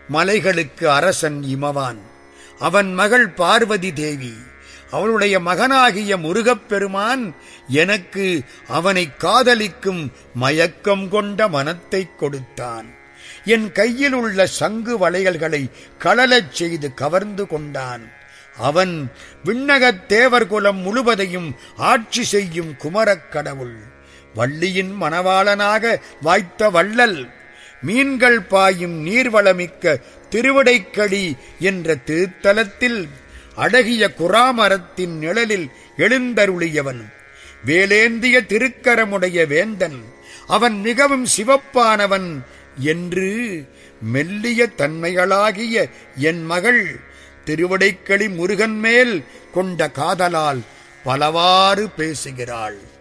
மலைகளுக்கு அரசன் இமவான் அவன் மகள் பார்வதி தேவி அவளுடைய மகனாகிய முருகப்பெருமான் எனக்கு அவனை காதலிக்கும் மயக்கம் கொண்ட மனத்தைக் கொடுத்தான் என் கையில் உள்ள சங்கு வளையல்களை கழலச் செய்து கவர்ந்து கொண்டான் அவன் விண்ணகத் தேவர் குலம் முழுவதையும் ஆட்சி செய்யும் குமரக் கடவுள் வள்ளியின் மணவாளனாக வாய்த்த வள்ளல் மீன்கள் பாயும் நீர்வளமிக்க திருவிடைக்கடி என்ற திருத்தலத்தில் அழகிய குராமரத்தின் நிழலில் எழுந்தருளியவன் வேலேந்திய திருக்கரமுடைய வேந்தன் அவன் மிகவும் சிவப்பானவன் என்று மெல்லிய தன்மைகளாகிய என் மகள் திருவடைக்களி முருகன் மேல் கொண்ட காதலால் பலவாறு பேசுகிறாள்